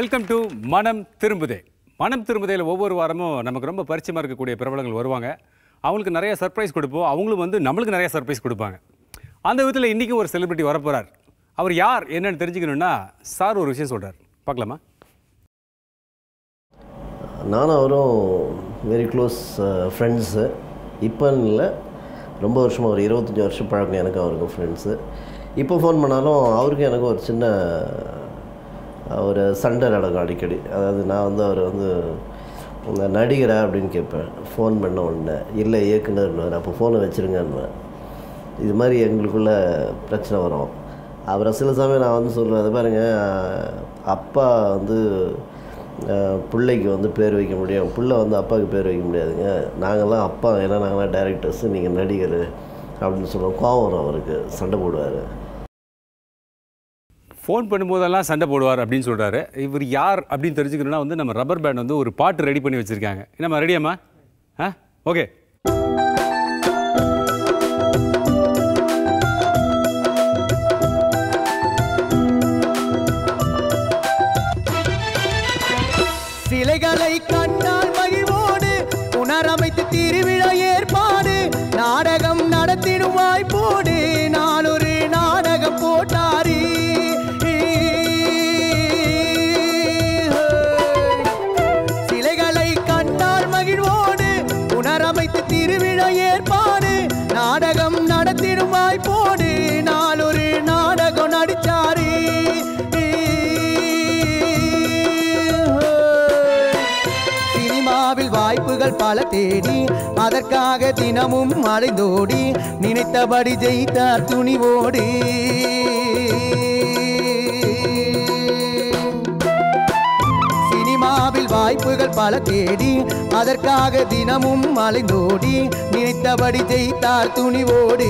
Welcome to மனம் திரும்புதே மனம் திரும்புதையில் ஒவ்வொரு வாரமும் நமக்கு ரொம்ப பரிச்சயமாக இருக்கக்கூடிய பிரபலங்கள் வருவாங்க அவங்களுக்கு நிறைய சர்ப்ரைஸ் கொடுப்போம் அவங்களும் வந்து நம்மளுக்கு நிறைய சர்ப்ரைஸ் கொடுப்பாங்க அந்த விதத்தில் இன்றைக்கும் ஒரு செலிபிரிட்டி வரப்போகிறார் அவர் யார் என்னன்னு தெரிஞ்சுக்கணுன்னா சார் ஒரு விஷயம் சொல்கிறார் பார்க்கலாமா நானும் அவரும் வெரி க்ளோஸ் ஃப்ரெண்ட்ஸு இப்போன்னு இல்லை ரொம்ப வருஷமாக ஒரு இருபத்தஞ்சி வருஷம் பழக்கம் எனக்கு அவருக்கும் ஃப்ரெண்ட்ஸு இப்போ ஃபோன் பண்ணாலும் அவருக்கும் எனக்கும் ஒரு சின்ன ஒரு சண்டை நடக்கும் அடிக்கடி அதாவது நான் வந்து அவர் வந்து இந்த நடிகரா அப்படின்னு கேட்பேன் ஃபோன் பண்ண உடனே இல்லை இயக்குனர்னுவார் அப்போ ஃபோனை வச்சுருங்கன்னுவேன் இது மாதிரி எங்களுக்குள்ள பிரச்சனை வரும் அவரை சில சமயம் நான் வந்து சொல்லுவேன் அது பாருங்க அப்பா வந்து அஹ், பிள்ளைக்கு வந்து பேர் வைக்க முடியும் பிள்ளை வந்து அப்பாவுக்கு பேர் வைக்க முடியாதுங்க நாங்கள்லாம் அப்பா ஏன்னா நாங்களாம் டேரக்டர்ஸ் நீங்கள் நடிகர் அப்படின்னு சொல்லுவோம் கோவம் வரும் அவருக்கு சண்டை போடுவார் ஃபோன் பண்ணும்போதெல்லாம் சண்டை போடுவார் அப்படின்னு சொல்கிறாரு இவர் யார் அப்படின்னு தெரிஞ்சுக்கணுன்னா வந்து நம்ம ரப்பர் பேண்ட் வந்து ஒரு பாட்டு ரெடி பண்ணி வச்சுருக்காங்க என்னம்மா ரெடியாம்மா ஆ ஓகே சிலைகளை கண்டால் மகிழ்வோடு புனரமைத்து திருவிழா ஏற்பாடு நாடகம் நடத்திடும் வாய்ப்போடு நாளொரு நாடகம் போட்டாரி சிலைகளை கண்டால் மகிழ்வோடு புனரமைத்து திருவிழா ஏற்பாடு நாடகம் நடத்திடும் வாய்ப்போடு நாளொரு நாடகம் நடிச்சாரு சினிமாவில் வாய்ப்புகள் பல தேடி அதற்காக தினமும் அலைந்தோடி நினைத்தபடி ஜெயித்தார் துணிவோடு சினிமாவில் வாய்ப்புகள் பல தேடி அதற்காக தினமும் அலைந்தோடி நினைத்தபடி ஜெயித்தார் துணிவோடு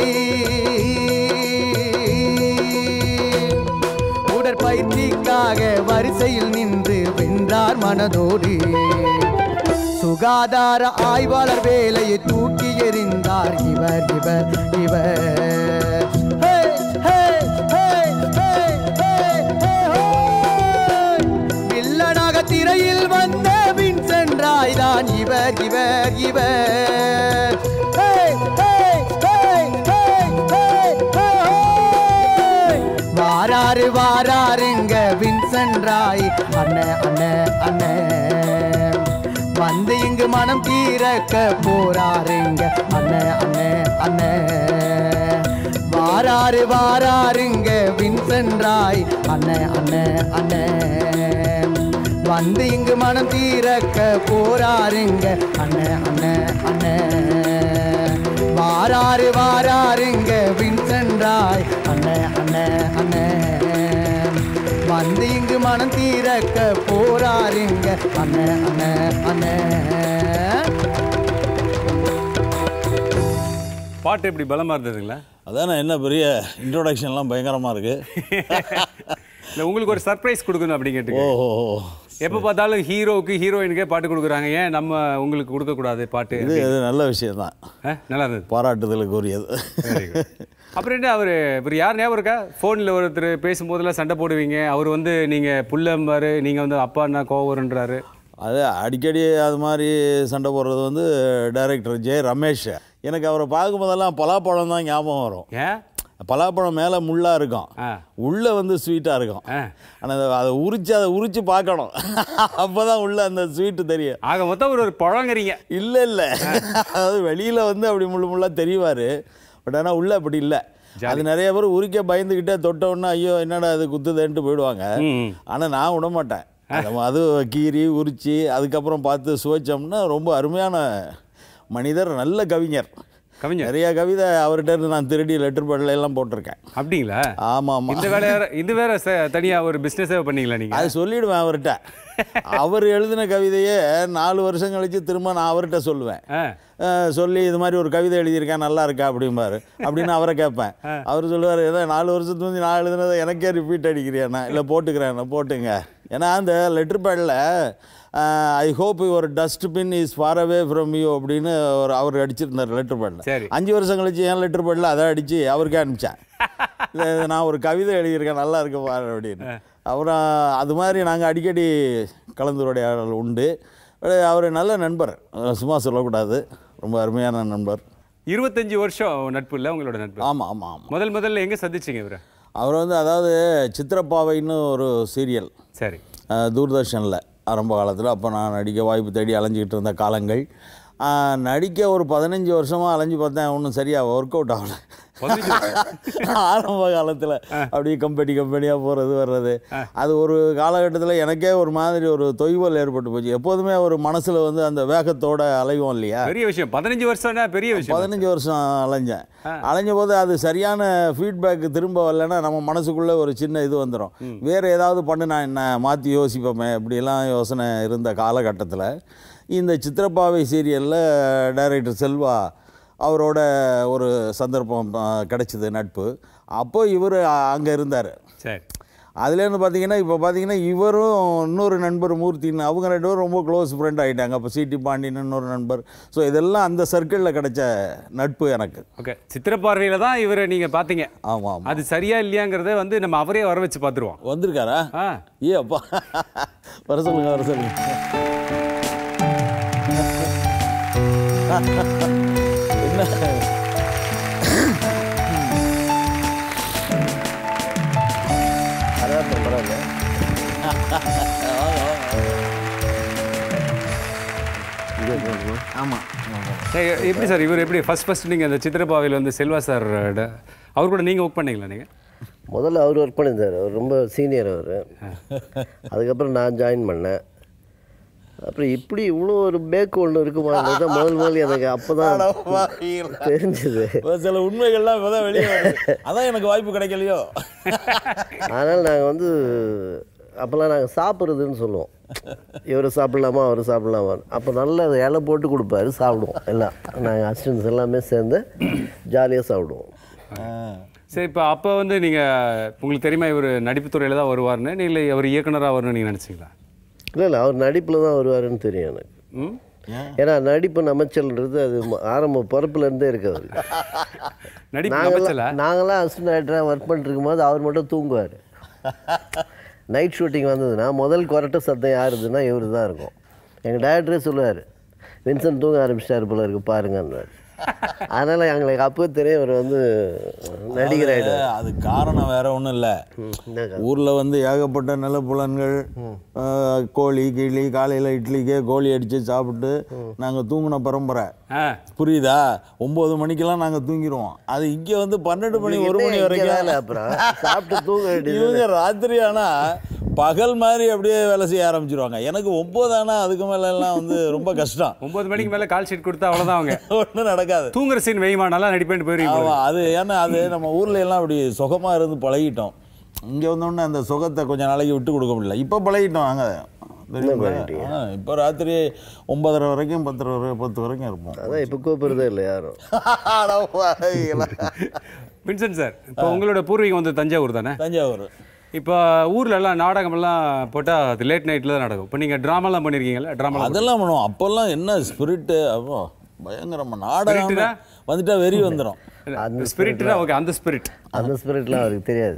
உடற்பயிற்சிக்காக வரிசையில் நின்று வென்றார் மனதோடு சுகாதார ஆய்வாளர் வேலையை தூக்கி எறிந்தார் இவர் இவர் இவர் ஹே, ஹே, ஹே, ஹே, ஹே, ஹே, ஹோய். வில்லனாக திரையில் வந்த வின்சென்ட் ராய் தான் இவர் இவர் இவர் ஹே, ஹே, ஹே, ஹே, ஹே, ஹே, ஹோய். வாராரு வாராருங்க வின்சென்ட் ராய் அண்ணே அண்ணே அண்ணே வந்து இங்கு மனம் தீரக்க போறாருங்க அண்ணே அண்ணே அண்ணே வாராரு வாராருங்க வின்சென்ட் ராய் அண்ணே அண்ணே அண்ணே வந்து இங்கு மனம் தீரக்க போறாருங்க அண்ணே அண்ணே அண்ணே வாராரு வாராருங்க வின்சென்ட் ராய் அண்ணே அண்ணே அண்ணே வந்து இங்கு மனம் தீரக்க போறாருங்க அண்ணே அண்ணே அண்ணே பாட்டு எப்படி பலமாக இருந்ததுங்களா அதானே என்ன பெரிய இன்ட்ரோடக்ஷன்லாம் பயங்கரமாக இருக்கு இல்லை உங்களுக்கு ஒரு சர்ப்ரைஸ் கொடுக்கணும் அப்படி கேட்டு ஓஹோ எப்போ பார்த்தாலும் ஹீரோவுக்கு ஹீரோயினுக்கே பாட்டு கொடுக்குறாங்க ஏன் நம்ம உங்களுக்கு கொடுக்கக்கூடாது பாட்டு இது இது நல்ல விஷயம்தான் ஆ, நல்லா இருந்தது பாராட்டுதலுக்கு உரியது Very good. அப்புறம் என்ன அவர் இவர் யார் ஞாபகம் இருக்கா ஃபோனில் ஒருத்தர் பேசும்போதெல்லாம் சண்டை போடுவீங்க அவர் வந்து நீங்கள் புள்ளம்பாரு நீங்கள் வந்து அப்பான்னா கோவம்ன்றாரு அது அடிக்கடி அது மாதிரி சண்டை போடுறது வந்து டைரக்டர் ஜெய ரமேஷ் எனக்கு அவரை பார்க்கும்போதெல்லாம் பலாப்பழம் தான் ஞாபகம் வரும் ஏன் பலாப்பழம் மேலே முள்ளாக இருக்கும் ஆ உள்ளே வந்து ஸ்வீட்டாக இருக்கும் ஆ. ஆனால் அதை உரிச்சு அதை உரிச்சு பார்க்கணும் அப்போ தான் உள்ள அந்த ஸ்வீட்டு தெரியும் ஆக மொத்தம் ஒரு ஒரு பழங்கிறீங்க இல்லை இல்லை அதாவது வெளியில் வந்து அப்படி முள்ளு முள்ளாக தெரிவார் பட் ஆனால் உள்ள அப்படி இல்லை அது நிறைய பேர் உரிக்க பயந்துக்கிட்டே தொட்ட உடனே ஐயோ என்னடா அது குத்துதேன்ட்டு போயிடுவாங்க ம். ஆனால் நான் விட மாட்டேன் அது அது கீறி உரிச்சு அதுக்கப்புறம் பார்த்து சுவைச்சோம்னா ரொம்ப அருமையான மனிதர் நல்ல கவிஞர் கவிஞர் நிறைய கவிதை அவர்கிட்ட இருந்து நான் திருடி லெட்டர் பேட்ல எல்லாம் போட்டிருக்கேன் அப்படிங்களா ஆமாம் ஆமாம் இந்த வேலை இது வேற ச- தனியா ஒரு பிசினஸே பண்ணீங்களா நீங்க அது சொல்லிடுவேன் அவர்கிட்ட அவர் எழுதின கவிதையே நாலு வருஷம் கழிச்சு திரும்ப நான் அவர்கிட்ட சொல்லுவேன் ஆ அஹ் சொல்லி இது மாதிரி ஒரு கவிதை எழுதியிருக்கேன் நல்லா இருக்கா அப்படிம்பாரு அப்படின்னு அவரை கேட்பேன் அவர் சொல்லுவார் ஏதோ நாலு வருஷத்துக்கு முந்தி நான் எழுதுனதை எனக்கே ரிப்பீட் அடிக்கிறியாண்ணா இல்லை போட்டுக்கிறேன் போட்டுங்க ஏன்னா அந்த லெட்டர் பேடில் I hope your dustbin is far away from you அப்படின்னு ஒரு அவர் அடிச்சிருந்தார் லெட்டர் பேடில் சரி. அஞ்சு வருஷம் கழிச்சு என் லெட்டர் பேடில் அதை அடித்து அவருக்கே அனுப்பிச்சேன் இல்லை, இது நான் ஒரு கவிதை எழுதியிருக்கேன் நல்லா இருக்கு பாரு அப்படின்னு அப்புறம் அது மாதிரி நாங்கள் அடிக்கடி கலந்துரையாடல் உண்டு அவர் நல்ல நண்பர் அஹ் சும்மா சொல்லக்கூடாது ரொம்ப அருமையான நண்பர் இருபத்தஞ்சு வருஷம் நட்பு இல்லை உங்களோட நட்பு ஆமாம் ஆமாம் ஆமாம் முதல் முதல்ல எங்கே சந்திச்சீங்க இவரை அவர் வந்து அதாவது சித்திரப்பாவைன்னு ஒரு சீரியல் சரி தூர்தர்ஷனில் ஆரம்ப காலத்தில் அப்போ நான் நடிக்க வாய்ப்பு தேடி அலைஞ்சிக்கிட்டு இருந்த காலங்கள் அஹ், நடிக்க ஒரு பதினஞ்சு வருஷமாக அலைஞ்சு பார்த்தேன் ஒன்றும் சரியாக ஒர்க் அவுட் ஆகலை பதினஞ்சு ஆரம்ப காலத்தில் அப்படியே கம்பெனி கம்பெனியாக போகிறது வர்றது அது ஒரு காலகட்டத்தில் எனக்கே ஒரு மாதிரி ஒரு தொய்வல் ஏற்பட்டு போச்சு எப்போதுமே ஒரு மனசில் வந்து அந்த வேகத்தோட அலைவோம் இல்லையா பெரிய விஷயம் பதினஞ்சு வருஷம்னா பெரிய விஷயம் பதினஞ்சு வருஷம் அலைஞ்சேன் அலைஞ்ச போது அது சரியான ஃபீட்பேக் திரும்ப வரலைன்னா நம்ம மனசுக்குள்ளே ஒரு சின்ன இது வந்துடும் வேறு ஏதாவது பண்ணு நான் என்ன மாற்றி யோசிப்போமே இப்படியெல்லாம் யோசனை இருந்த காலகட்டத்தில் இந்த சித்திரப்பாவை சீரியலில் டைரக்டர் செல்வா அவரோட ஒரு சந்தர்ப்பம் ஆ, கிடைச்சிது நட்பு அப்போ இவர் அங்கே இருந்தார் சரி அதுலேருந்து பார்த்தீங்கன்னா இப்போ பார்த்தீங்கன்னா இவரும் இன்னொரு நண்பர் மூர்த்தின்னு அவங்க ரெண்டு பேரும் ரொம்ப க்ளோஸ் ஃப்ரெண்ட் ஆகிட்டாங்க அப்போ சிடி பாண்டியன் இன்னொரு நண்பர் ஸோ இதெல்லாம் அந்த சர்க்கிளில் கிடைச்ச நட்பு எனக்கு ஓகே சித்திரப்பார்வையில் தான் இவரை நீங்கள் பார்த்தீங்க ஆமாம் ஆமாம் அது சரியா இல்லையாங்கிறத வந்து நம்ம அவரே வர வச்சு பார்த்துருவோம் வந்திருக்காரா ஆ ஏ அப்பா வர சொல்லுங்க வர சொல்லுங்க என்ன அதான் இப்போ பரவாயில்ல இங்கே போகணுமா ஆமாம் சரி, எப்படி சார் இவர் எப்படி ஃபர்ஸ்ட் ஃபர்ஸ்ட் நீங்கள் அந்த சித்திரப்பாவையில் வந்து செல்வா சார் அவர் கூட நீங்கள் ஒர்க் பண்ணீங்களா நீங்கள் முதல்ல அவர் ஒர்க் பண்ணியிருந்தார் அவர் ரொம்ப சீனியர் அவர் அதுக்கப்புறம் நான் ஜாயின் பண்ணேன் அப்புறம் இப்படி இவ்வளோ ஒரு பேக் ஒன்று இருக்குமான்றது தான் முதல் முதல் எனக்கு அப்போ தான் தெரிஞ்சது சில உண்மைகள்லாம் இப்போ தான் வெளியே வருது அதான் எனக்கு வாய்ப்பு கிடைக்கலையோ அதனால் நாங்கள் வந்து அப்போல்லாம் நாங்கள் சாப்பிட்றதுன்னு சொல்லுவோம் இவர் சாப்பிட்லாமா அவர் சாப்பிட்லாமா அப்போ நல்லா அது இலை போட்டு கொடுப்பாரு சாப்பிடுவோம் எல்லாம் நாங்கள் அசிஸ்டன்ஸ் எல்லாமே சேர்ந்து ஜாலியாக சாப்பிடுவோம் சரி இப்போ அப்போ வந்து நீங்கள் உங்களுக்கு தெரியுமா இவர் நடிப்புத்துறையில் தான் வருவார்னு இல்லை அவர் இயக்குனராக வரணும்னு நீங்கள் நினச்சிங்களா இல்லை இல்லை அவர் நடிப்பில் தான் வருவாருன்னு தெரியும் எனக்கு ம் ஏன்னா நடிப்பு நமைச்சல்ன்றது அது ம- ஆரம்ப பிறப்புலேருந்தே இருக்கு அவருக்கு நடிப்பு நமைச்சல நாங்களாம் நாங்களாம் அசிஸ்டன்ட் ஆக்டராக ஒர்க் பண்ணிட்டு இருக்கும்போது அவர் மட்டும் தூங்குவார் நைட் ஷூட்டிங் வந்ததுன்னா முதல் கொரட்டை சத்தம் யாருதுன்னா இவரு தான் இருக்கும் எங்கள் டேரக்டரே சொல்லுவார் வின்சென்ட் தூங்க ஆரம்பிச்சிட்டாரு போல இருக்கு பாருங்கன்னாரு அதனால் எங்களுக்கு அப்போ தெரியும் இவர் வந்து நடிகர் ஆகிடுவார் அது காரணம் வேற ஒன்றும் இல்லை ஊரில் வந்து ஏகப்பட்ட நிலப்புலன்கள் ஆஹ், கோழி கிளி காலையில் இட்லிக்கே கோழி அடித்து சாப்பிட்டு நாங்கள் தூங்கின பரம்பரை ஆ புரியுதா ஒம்பது மணிக்கெல்லாம் நாங்கள் தூங்கிடுவோம் அது இங்கே வந்து பன்னெண்டு மணி ஒரு மணி வேலை வரைக்கும் அப்புறம் சாப்பிட்டு தூங்க வேண்டியது இவங்க ராத்திரி ஆனா பகல் மாதிரி அப்படியே வேலை செய்ய ஆரம்பிச்சிருவாங்க எனக்கு ஒம்பது ஆனா அதுக்கு மேல எல்லாம் வந்து ரொம்ப கஷ்டம் ஒன்பது மணிக்கு மேலே கால் ஷீட் கொடுத்தா அவ்வளோதான் அவங்க ஒன்றும் நடக்காது தூங்குற சீன் வெய்யுமா நல்லா நடிப்பேன்னு போயிருவீங்க ஆமா அது ஏன்னா அது நம்ம ஊர்ல எல்லாம் அப்படி சுகமா இருந்து பழகிட்டோம் இங்க வந்தோடனே அந்த சுகத்தை கொஞ்சம் நாளைக்கு விட்டு கொடுக்க முடியல இப்போ பழகிட்டோம் நாங்க தெரியுங்களா? ஆ, இப்போ ராத்திரி ஒன்பதரை வரைக்கும் பத்தரை வரை பத்து வரைக்கும் இருப்போம் அதான் இப்போ கூப்பிடுறதே இல்லை யாரும் அட பாவிகளா. வின்சென்ட் சார் இப்போ உங்களோட பூர்வீகம் வந்து தஞ்சாவூர் தானே தஞ்சாவூர் இப்போ ஊர்ல எல்லாம் நாடகமெல்லாம் போட்டால் அது லேட் நைட்டில் தான் நடக்கும் இப்போ நீங்கள் ட்ராமாலாம் பண்ணியிருக்கீங்களா ட்ராமாலாம் அதெல்லாம் பண்ணுவோம் அப்போல்லாம் என்ன ஸ்பிரிட்டு அப்போ பயங்கரமா நாடகம் Spirit-னா? வந்துட்டா வெறி வந்துடும் அந்த ஸ்பிரிட்னா ஓகே அந்த ஸ்பிரிட் அந்த ஸ்பிரிட்லாம் அவருக்கு தெரியாது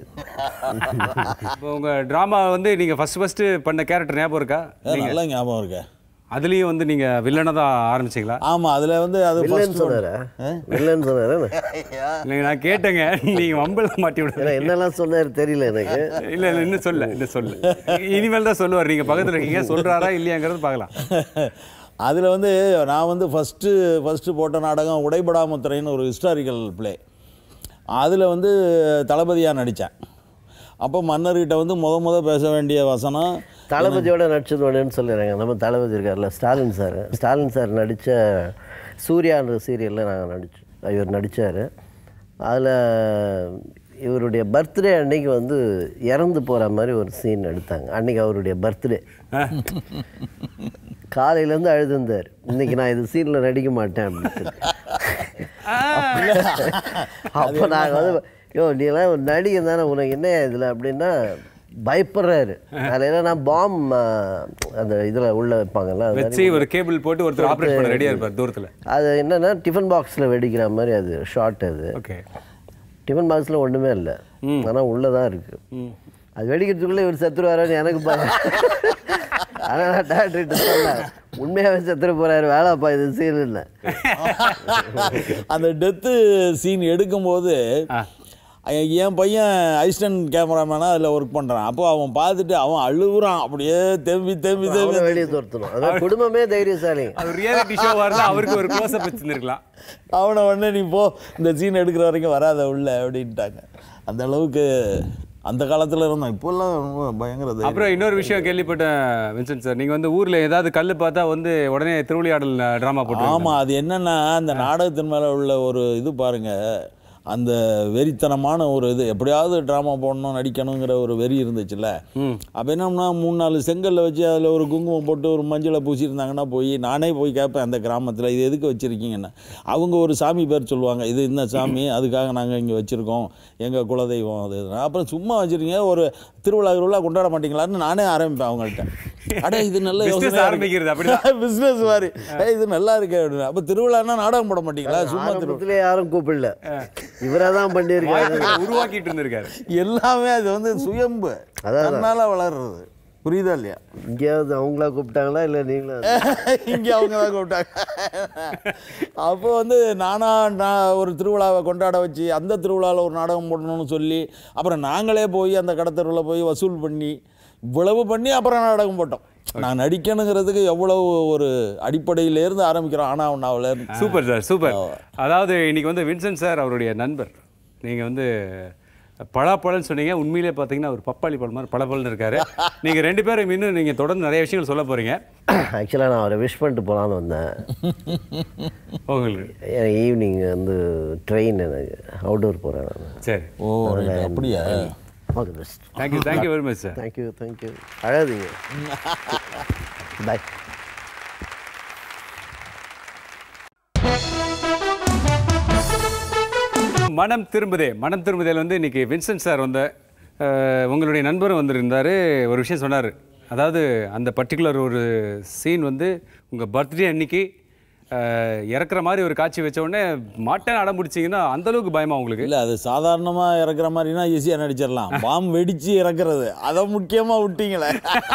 இப்போ உங்கள் ட்ராமா வந்து நீங்கள் ஃபஸ்ட் ஃபஸ்ட்டு பண்ண கேரக்டர் ஞாபகம் இருக்கா நல்லா ஞாபகம் இருக்கே அதுலேயும் வந்து நீங்கள் வில்லனை தான் ஆரம்பிச்சிங்களா ஆமா அதுல வந்து அது வில்லன் first one. சொன்னாரா வில்லன் சொன்னாரா இல்லைங்க நான் கேட்டேங்க நீங்கள் வம்பல மாட்டி விட ஏன்னா என்னெல்லாம் சொன்னார் தெரியல எனக்கு இல்லை இல்லை இன்னும் சொல்ல இன்னும் சொல்ல இனிமேல் தான் சொல்லுவார் நீங்கள் பக்கத்தில் இருக்கீங்க சொல்கிறாரா இல்லையாங்கிறது பார்க்கலாம் அதுல வந்து நான் வந்து ஃபஸ்ட்டு ஃபஸ்ட்டு போட்ட நாடகம் உடைபடாமுத்திரைன்னு ஒரு ஹிஸ்டாரிக்கல் ப்ளே அதில் வந்து தளபதியாக நடித்தேன் அப்போ மன்னர்கிட்ட வந்து முத முத பேச வேண்டிய வசனம் தளபதியோட நடிச்சது ஒன்றுன்னு சொல்லிடுறாங்க நம்ம தளபதி இருக்கார்ல ஸ்டாலின் சார் ஸ்டாலின் சார் நடித்த சூர்யான்ற சீரியலில் நாங்கள் நடிச்சோம் இவர் நடித்தார் அதில் இவருடைய பர்த்டே அன்னைக்கு வந்து இறந்து போகிற மாதிரி ஒரு சீன் எடுத்தாங்க அன்னைக்கு அவருடைய பர்த்டே காலையிலேருந்து அழுதுந்தார் இன்னைக்கு நான் இது சீனில் நடிக்க மாட்டேன் அப்படின்னு சொல்லி. அப்போ நாங்கள் வந்து யோ நீ எல்லாம் ஒரு நடிகன் தானே உனக்கு என்ன இதில் அப்படின்னா பயப்படுறாரு அதில் நான் பாம் அந்த இதில் உள்ள வைப்பாங்கல்ல அது வச்சு ஒரு கேபிள் போட்டு ஒருத்தர் ஆப்ரேட் பண்ண ரெடியாக இருப்பார் தூரத்தில் அது என்னன்னா டிஃபன் பாக்ஸில் வெடிக்கிற மாதிரி அது ஷார்ட் அது ஓகே டிஃபன் பாக்ஸில் ஒன்றுமே இல்லை ஆனால் உள்ளே தான் இருக்குது அது வெடிக்கிறதுக்குள்ளே இவர் செத்துருவாரோன்னு எனக்கு பயம் ஆனால் நான் டாக்டர்கிட்ட சொன்னேன் உண்மையாகவே செத்துற போகிறாரு வேலைப்பா இது சீன் இல்லை அந்த டெத்து சீன் எடுக்கும்போது ஆ. எ- என் பையன் அசிஸ்டன்ட் கேமராமேனாக அதில் ஒர்க் பண்ணுறான் அப்போ அவன் பார்த்துட்டு அவன் அழுகுறான் அப்படியே தேம்பி தேம்பி தேம்பி அவனை வெளியே துரத்தணும் அதான் குடும்பமே தைரியசாலிங்க அது ரியாலிட்டி ஷோவாக இருந்தால் அவருக்கு ஒரு க்ளோஸ்அப் வச்சுருந்துருக்கலாம் அவனை உடனே நீ போ இந்த சீன் எடுக்கிற வரைக்கும் வராத உள்ள அப்படின்ட்டாங்க அந்த அளவுக்கு அந்த காலத்தில் இருந்தோம் இப்போல்லாம் ரொம்ப பயங்கர தைரியம். அப்புறம் இன்னொரு விஷயம் கேள்விப்பட்டேன் வின்சென்ட் சார் நீங்கள் வந்து ஊரில் ஏதாவது கல் பார்த்தா வந்து உடனே திருவிளையாடல் ட்ராமா போட்டு ஆமாம் அது என்னன்னா அந்த நாடகத்தின் மேலே உள்ள ஒரு இது பாருங்க அந்த வெறித்தனமான ஒரு இது எப்படியாவது ட்ராமா போடணும் நடிக்கணுங்கிற ஒரு வெறி இருந்துச்சுல்ல அப்போ என்னன்னா மூணு நாலு செங்கல்ல வச்சு அதில் ஒரு குங்குமம் போட்டு ஒரு மஞ்சளை பூசியிருந்தாங்கன்னா போய் நானே போய் கேட்பேன் அந்த கிராமத்தில் இது எதுக்கு வச்சுருக்கீங்கன்னு அவங்க ஒரு சாமி பேர் சொல்லுவாங்க இது இந்த சாமி அதுக்காக நாங்கள் இங்கே வச்சுருக்கோம் எங்கள் குலதெய்வம் அது இதுன்னு. அப்புறம் சும்மா வச்சுருக்கீங்க ஒரு திருவிழா திருவிழா கொண்டாட மாட்டீங்களான்னு நானே ஆரம்பிப்பேன் அவங்கள்ட்ட அட இது நல்ல Business யோசனையா இருக்கு. ஆரம்பிக்கிறது அப்படிதான். பிஸ்னஸ் மாதிரி ஏய் இது நல்லா இருக்கு அப்படின்னு அப்போ திருவிழான்னா நாடகம் போட மாட்டீங்களா சும்மா திருவிழா ஆரம்பத்திலே யாரும் கூப்பிடல இவராக தான் பண்ணியிருக்காரு வாய்ப்புகளை உருவாக்கிட்டு இருந்திருக்காரு எல்லாமே அது வந்து சுயம்பு அதான். தன்னால வளர்றது புரியுதா இல்லையா இங்கேயாவது அவங்களா கூப்பிட்டாங்களா இல்லை நீங்களா இங்கே அவங்க தான் கூப்பிட்டாங்க அப்போ வந்து நானா நான் ஒரு திருவிழாவை கொண்டாட வச்சு அந்த திருவிழாவில் ஒரு நாடகம் போடணும்னு சொல்லி அப்புறம் நாங்களே போய் அந்த கடத்தருவில் போய் வசூல் பண்ணி இவ்வளவு பண்ணி அப்புறம் நாடகம் போட்டோம் நான் நடிக்கணுங்கிறதுக்கு எவ்வளவு ஒரு அடிப்படையிலேருந்து ஆரம்பிக்கிறோம் ஆனா ஒன்னாவிலேருந்து சூப்பர் சார் சூப்பர் அதாவது இன்னைக்கு வந்து வின்சென்ட் சார் அவருடைய நண்பர் நீங்கள் வந்து பழாப்பழம்னு சொன்னீங்க உண்மையிலே பார்த்தீங்கன்னா ஒரு பப்பாளி பழம் மாதிரி பழப்பழம்னு இருக்காரு நீங்கள் ரெண்டு பேரும் இன்னும் நீங்கள் தொடர்ந்து நிறைய விஷயங்கள் சொல்ல போகிறீங்க ஆக்சுவலாக நான் அவரை விஷ் பண்ணிட்டு போகலான்னு வந்தேன் உங்களுக்கு எனக்கு ஈவினிங் வந்து ட்ரெயின் எனக்கு அவுட்டோர் போகிறேன் நான் சரி ஓ right. அப்படியா all the best thank you thank you very much sir thank you thank you அழாதீங்க பாய் மனம் திரும்புதே மனம் திரும்புதேல வந்து இன்னைக்கு வின்சென்ட் சார் வந்து அஹ், உங்களுடைய நண்பரும் வந்திருந்தார் ஒரு விஷயம் சொன்னார் அதாவது அந்த பர்டிகுலர் ஒரு சீன் வந்து உங்கள் பர்த்டே அன்னைக்கு அஹ், இறக்குற மாதிரி ஒரு காட்சி வச்ச உடனே மாட்டேன் அடம் பிடிச்சிங்கன்னா அந்த அளவுக்கு பயமா உங்களுக்கு இல்லை அது சாதாரணமாக இறக்குற மாதிரினா ஈஸியாக நடிச்சிடலாம் பாம் வெடித்து இறக்குறது அதை முக்கியமாக விட்டீங்களே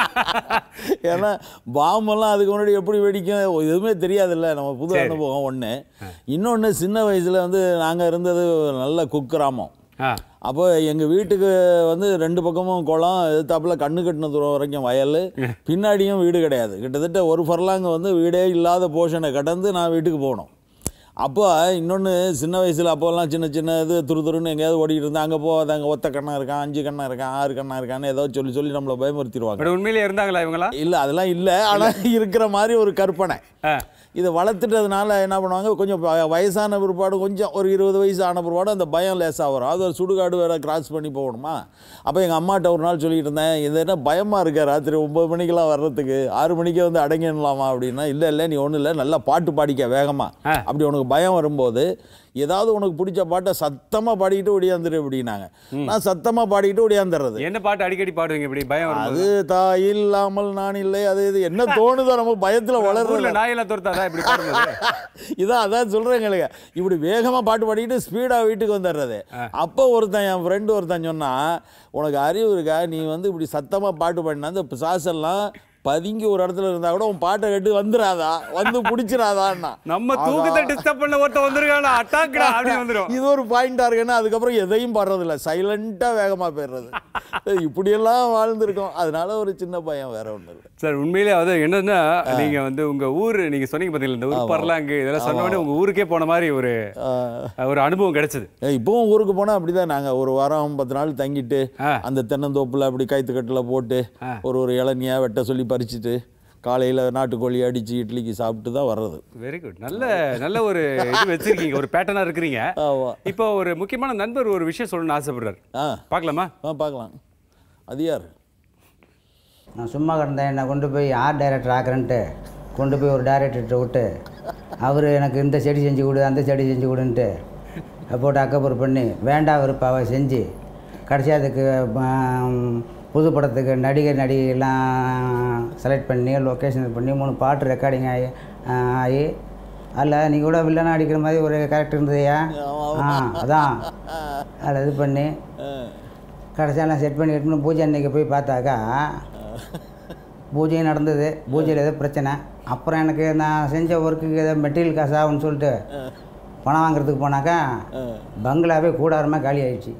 ஏன்னா பாம்பெல்லாம் அதுக்கு முன்னாடி எப்படி வெடிக்கும் எதுவுமே தெரியாதுல்ல நம்ம புது அனுபவம் ஒன்று இன்னொன்று சின்ன வயசில் வந்து நாங்கள் இருந்தது நல்ல குக்கிராமம் ஆ அப்போ எங்கள் வீட்டுக்கு வந்து ரெண்டு பக்கமும் குளம் எதிர்த்தாப்புல கண்ணு கட்டின தூரம் வரைக்கும் வயல் பின்னாடியும் வீடு கிடையாது கிட்டத்தட்ட ஒரு ஃபர்லாங்க வந்து வீடே இல்லாத போர்ஷனை கடந்து நான் வீட்டுக்கு போகணும் அப்போ இன்னொன்று சின்ன வயசில் அப்போல்லாம் சின்ன சின்ன இது துரு துருன்னு எங்கேயாவது ஓடிட்டு இருந்தா அங்கே போகாத அங்கே ஒத்த கண்ணா இருக்கான் அஞ்சு கண்ணா இருக்கான் ஆறு கண்ணா இருக்கான்னு ஏதோ சொல்லி சொல்லி நம்மளை பயமுறுத்திடுவாங்க பட் உண்மையிலே இருந்தாங்களா இவங்களா இல்லை அதெல்லாம் இல்லை ஆனால் இருக்கிற மாதிரி ஒரு கற்பனை ஆ இதை வளர்த்துட்டதுனால என்ன பண்ணுவாங்க கொஞ்சம் வ- வயசான பிற்பாடு கொஞ்சம் ஒரு இருபது வயசு ஆன பிற்பாடு அந்த பயம் லேசாக வரும் அது ஒரு சுடுகாடு வேறு கிராஸ் பண்ணி போகணுமா அப்போ எங்கள் அம்மாட்ட ஒரு நாள் சொல்லிட்டு இருந்தேன் இது என்ன பயமாக இருக்கா ராத்திரி ஒம்பது மணிக்கெல்லாம் வர்றதுக்கு ஆறு மணிக்கே வந்து அடங்கிடலாமா அப்படின்னா இல்லை இல்லை நீ ஒன்றும் இல்லை நல்லா பாட்டு பாடிக்க வேகமாக அப்படி உனக்கு பயம் வரும்போது ஏதாவது உனக்கு பிடிச்ச பாட்டை சத்தமாக பாடிக்கிட்டு ஒடியாந்துரு அப்படின்னாங்க நான் சத்தமாக பாடிக்கிட்டு ஒடியாந்துடுறது என்ன பாட்டு அடிக்கடி பாடுவீங்க இப்படி பயம் அது வரும்போது தாய் இல்லாமல் நான் இல்லை அது இது என்ன தோணுதோ நம்ம பயத்தில் வளர்றது ஊர்ல நாயெல்லாம் துரத்தாதா இப்படி பாடும்போது இதான் அதான் சொல்கிறேங்களுக்கு இப்படி வேகமாக பாட்டு பாடிக்கிட்டு ஸ்பீடாக வீட்டுக்கு வந்துடுறது அப்போ ஒருத்தன் என் ஃப்ரெண்டு ஒருத்தன் சொன்னான் உனக்கு அறிவு இருக்கா நீ வந்து இப்படி சத்தமாக பாட்டு பாடினா அந்த பிசாசெல்லாம் பதுங்கி ஒரு இடத்துல இருந்தால் கூட உன் பாட்டை கேட்டு வந்துடாதா வந்து பிடிச்சிடாதான்னா நம்ம தூக்கத்தை டிஸ்டர்ப் பண்ண ஒருத்தன் வந்திருக்கானா அட்டாக்டா அப்படி வந்துரும் இது ஒரு பாயிண்டாக இருக்குன்னா அதுக்கப்புறம் எதையும் பாடுறதில்ல சைலண்ட்டாக வேகமாக போயிடுறது இப்படியெல்லாம் வாழ்ந்துருக்கோம் அதனால ஒரு சின்ன பயம் வேற ஒன்றும் இல்லை சார் உண்மையிலே அது என்னன்னா நீங்க வந்து உங்க ஊர் நீங்க சொன்னீங்க பாத்தீங்களா இந்த ஊர் பரலாங்கு இதெல்லாம் சொன்ன உடனே உங்க ஊருக்கே போன மாதிரி ஒரு ஒரு அனுபவம் கிடைச்சது ஏய், இப்பவும் ஊருக்கு போனால் அப்படி தான் நாங்கள் ஒரு வாரம் பத்து நாள் தங்கிட்டு ஆ. அந்த தென்னந்தோப்பில் அப்படி கைத்துக்கட்டில் போட்டு ஒரு ஒரு இளநியாக வெட்ட சொல்லி பறிச்சுட்டு காலையில் நாட்டுக்கோழி அடித்து இட்லிக்கு சாப்பிட்டு தான் வர்றது வெரி குட் நல்ல நல்ல ஒரு இது வச்சிருக்கீங்க ஒரு பேட்டர்னா இருக்கிறீங்க ஆமா. இப்போ ஒரு முக்கியமான நண்பர் ஒரு விஷயம் சொல்லணும்னு ஆசைப்படுறாரு ஆ பார்க்கலாமா ஆ பார்க்கலாம் அது யார் நான் சும்மா கிடந்தேன் என்னை கொண்டு போய் ஆர்ட் டைரக்டர் ஆக்குறேன்ட்டு கொண்டு போய் ஒரு டைரக்டர்கிட்ட விட்டு அவர் எனக்கு இந்த செடி செஞ்சு கொடு அந்த செடி செஞ்சு கொடுன்ட்டு போட்டு அக்கப்புறம் பண்ணி வேண்டாம் விருப்பாவை செஞ்சு கடைசி அதுக்கு ஆம், புது படத்துக்கு நடிகர் நடிகைலாம் செலக்ட் பண்ணி லொக்கேஷன் பண்ணி மூணு பாட்டு ரெக்கார்டிங் ஆகி ஆ, ஆகி அதில் நீ கூட வில்லனாக அடிக்கிற மாதிரி ஒரு கேரக்டர் இருந்ததையா ஆ அதான் அதில் இது பண்ணி கடைசியெல்லாம் செட் பண்ணி செட் பண்ணி பூஜை அன்னைக்கு போய் பார்த்தாக்கா பூஜையும் நடந்தது பூஜையில் ஏதோ பிரச்சனை அப்புறம் எனக்கு நான் செஞ்ச ஒர்க்குக்கு ஏதோ மெட்டீரியல் காசு ஆகும்னு சொல்லிட்டு பணம் வாங்குறதுக்கு போனாக்கா பங்களாவே கூடாரமாக காலி ஆயிடுச்சு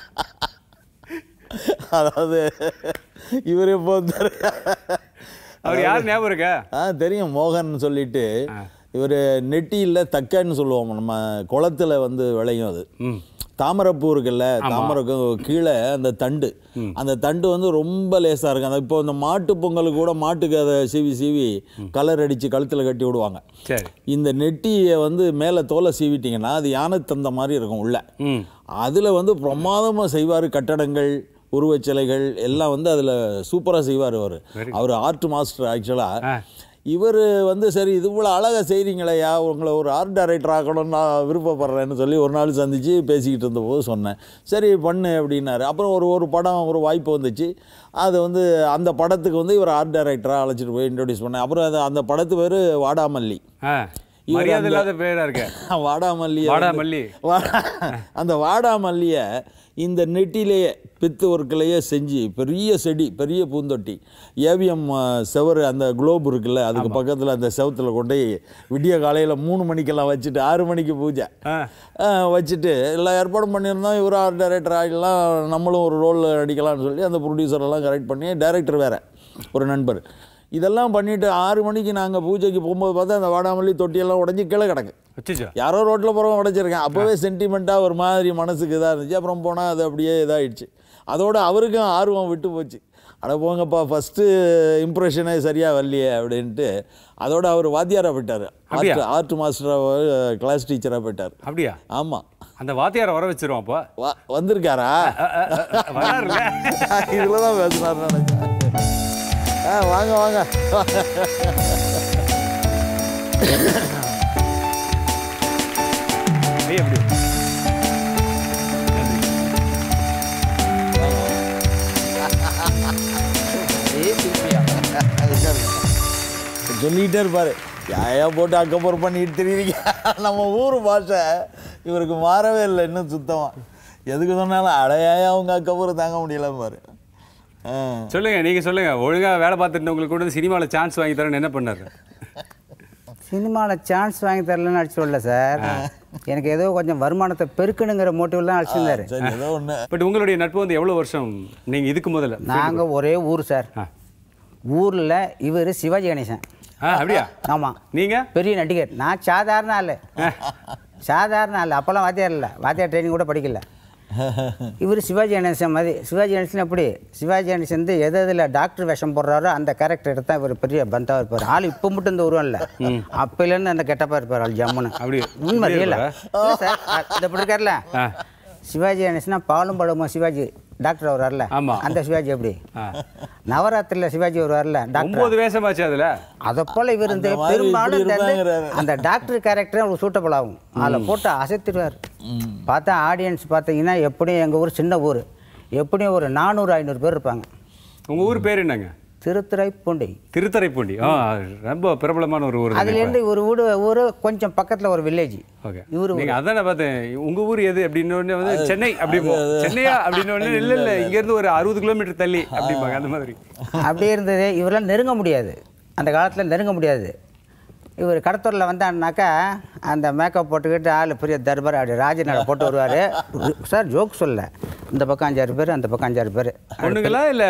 அதாவது இவர் எப்போ வந்தாரு அவர் யார் ஞாபகம் இருக்கா ஆ தெரியும் மோகன் சொல்லிட்டு இவர் நெட்டியில் தக்கான்னு சொல்லுவோம் நம்ம குளத்துல வந்து விளையும் அது ம் தாமரைப்பூ இருக்குல்ல தாமரைக்கு கீழே அந்த தண்டு அந்த தண்டு வந்து ரொம்ப லேசாக இருக்கும் அந்த இப்போ இந்த மாட்டு பொங்கலுக்கு கூட மாட்டுக்கு அதை சீவி சீவி கலர் அடித்து கழுத்தில் கட்டி விடுவாங்க சரி இந்த நெட்டியை வந்து மேலே தோலை சீவிட்டிங்கன்னா அது யானை தந்த மாதிரி இருக்கும் உள்ள ம் அதில் வந்து பிரமாதமாக செய்வார் கட்டடங்கள் உருவச்சிலைகள் எல்லாம் வந்து அதில் சூப்பராக செய்வார் அவர் அவர் ஆர்ட் மாஸ்டர் ஆக்சுவலாக ஆ. இவர் வந்து சரி இது இவ்வளோ அழகாக செய்கிறீங்களையா உங்களை ஒரு ஆர்ட் டைரக்டர் ஆக்கணும்னு நான் விருப்பப்படுறேன்னு சொல்லி ஒரு நாள் சந்தித்து பேசிக்கிட்டு இருந்தபோது சொன்னேன் சரி பண்ணு அப்படின்னாரு அப்புறம் ஒரு ஒரு படம் ஒரு வாய்ப்பு வந்துச்சு அது வந்து அந்த படத்துக்கு வந்து இவர் ஆர்ட் டைரக்டராக அழைச்சிட்டு போய் இன்ட்ரடியூஸ் பண்ணேன் அப்புறம் அது அந்த படத்து பேர் வாடாமல்லி ஆ இவர் மரியாதை அந்த- இல்லாத பேரா இருக்க வாடாமல்லியை வாடாமல்லி. வந்து- வா- அந்த வாடாமல்லியை இந்த நெட்டிலேயே பித்து ஒர்க்கிலேயே செஞ்சு பெரிய செடி பெரிய பூந்தொட்டி ஏவிஎம் செவர் அந்த குளோப் இருக்குல்ல அதுக்கு பக்கத்தில் அந்த செவத்தில் கொண்டு போய் விடிய காலையில் மூணு மணிக்கெல்லாம் வச்சுட்டு ஆறு மணிக்கு பூஜை ஆ ஆ, வச்சுட்டு எல்லா ஏற்பாடும் பண்ணியிருந்தோம் இவர் ஆர்ட் டைரக்டர் ஆகிடலாம் நம்மளும் ஒரு ரோல் நடிக்கலாம்னு சொல்லி அந்த ப்ரொடியூசர் எல்லாம் கரெக்ட் பண்ணி டைரக்டர் வேறு ஒரு நண்பர் இதெல்லாம் பண்ணிவிட்டு ஆறு மணிக்கு நாங்கள் பூஜைக்கு போகும்போது பார்த்தா அந்த வாடாமல்லி தொட்டியெல்லாம் உடஞ்சி கீழே கிடக்கு வச்சுச்சோ யாரோ ரோட்டில் போகிறவங்க உடைச்சிருக்கேன் அப்போவே சென்டிமெண்ட்டாக ஒரு மாதிரி மனசுக்கு இதாக இருந்துச்சு அப்புறம் போனால் அது அப்படியே இதாகிடுச்சு அதோட அவருக்கும் ஆர்வம் விட்டு போச்சு அட போங்கப்பா ஃபஸ்ட்டு இம்ப்ரெஷனே சரியாக வரலையே அப்படின்ட்டு அதோட அவர் வாத்தியாராக போயிட்டார் அப்படியா? ஆர்ட் ஆர்ட் மாஸ்டராக கிளாஸ் டீச்சராக போயிட்டார் அப்படியா ஆமாம் அந்த வாத்தியாரை வர வச்சிருவோம் அப்போ வா வந்திருக்காரா வராருல்ல இதில் தான் பேசினார் நினைச்சேன் ஆ வாங்க வாங்க அப்படியே எப்படி சொல்லிகிட்டே இருப்பார் யாயா போட்டு அக்கப்புறம் பண்ணிட்டு தெரியுறீங்க நம்ம ஊர் பாஷை இவருக்கு மாறவே இல்லை இன்னும் சுத்தமாக எதுக்கு சொன்னாலும் அடையாயா அவங்க அக்கப்புறம் தாங்க முடியல பாரு ஆ. சொல்லுங்க நீங்க சொல்லுங்க ஒழுங்கா வேலை பார்த்துட்டு உங்களுக்கு கூட சினிமாவில் சான்ஸ் வாங்கி தரேன்னு என்ன பண்ணாரு சினிமாவில் சான்ஸ் வாங்கி தரலன்னு அடிச்சு சொல்லல சார் எனக்கு ஏதோ கொஞ்சம் வருமானத்தை பெருக்கணுங்கிற மோட்டிவ் தான் அடிச்சிருந்தாரு சரி ஏதோ ஒன்று பட் உங்களுடைய நட்பு வந்து எவ்வளவு வருஷம் நீங்க இதுக்கு முதல்ல நாங்கள் ஒரே ஊர் சார் ஆ. ஊரில் இவர் சிவாஜி கணேசன் ஆ அப்படியா ஆமாம் நீங்க பெரிய நடிகர் நான் சாதாரண ஆள் சாதாரண ஆள் அப்போல்லாம் வாத்தியார் இல்லை வாத்தியார் ட்ரைனிங் கூட படிக்கல இவர் சிவாஜி கணேசன் மாதிரி சிவாஜி கணேசன் எப்படி சிவாஜி கணேசன் வந்து எது எதில் டாக்டர் வேஷம் போடுறாரோ அந்த கேரக்டர் எடுத்தால் இவர் பெரிய பந்தாவாக இருப்பார் ஆள் இப்போ மட்டும் இந்த உருவம் இல்லை அப்போலேருந்து அந்த கெட்டப்பாக இருப்பார் ஆள் ஜம்முன்னு அப்படி உண்மை இப்படியே இல்லை இருப்பாரா? சார் இந்த இப்படி இருக்கார்ல ஆ. சிவாஜி கணேசனா பாலும் பழமும் சிவாஜி டாக்டர் வருவார்ல ஆமா. அந்த சிவாஜி எப்படி ஆ. நவராத்திரியில் சிவாஜி வருவார்ல டாக்டர் ஒன்பது வேஷமாச்சு அதுல அதை போல இவர் இந்த அந்த மாதிரி பெரும்பாலும் இப்படி இந்த வந்து இருப்பாங்கிறாரு. அந்த டாக்டர் கேரக்டர் அவருக்கு சூட்டபிள் ஆகும் அதில் போட்டு அசைத்திடுவார் பார்த்தா ஆடியன்ஸ் பார்த்தீங்கன்னா எப்படியும் எங்கள் ஊர் சின்ன ஊர் எப்படியும் ஒரு நானூறு ஐநூறு பேர் இருப்பாங்க உங்க ஊர் பேர் என்னங்க திருத்துறைப்பூண்டி திருத்தரைப்பூண்டி ஆ ரொம்ப பிரபலமான ஒரு ஊர் அதுலேருந்து ஒரு ஊர் ஊர் கொஞ்சம் பக்கத்தில் ஒரு வில்லேஜ் ஓகே இவரு நீங்க அதான் நான் பார்த்தேன் உங்க ஊர் எது அப்படின்னு உடனே வந்து சென்னை அப்படி சென்னையா அப்படின்னு உடனே இல்ல இல்ல இங்க இருந்து ஒரு அறுபது கிலோமீட்டர் தள்ளி அப்படிம்பாங்க அந்த மாதிரி அப்படியே இருந்தது இவரெல்லாம் நெருங்க முடியாது அந்த காலத்தில் நெருங்க முடியாது இவர் கடத்தூரில் வந்தான்னாக்கா அந்த மேக்கப் போட்டுக்கிட்டு ஆள் பெரிய தர்பார் அப்படி ராஜநாடு போட்டு வருவார் சார் ஜோக் சொல்ல இந்த பக்கம் அஞ்சாறு பேர் அந்த பக்கம் அஞ்சாறு பேர் பொண்ணுங்களா இல்ல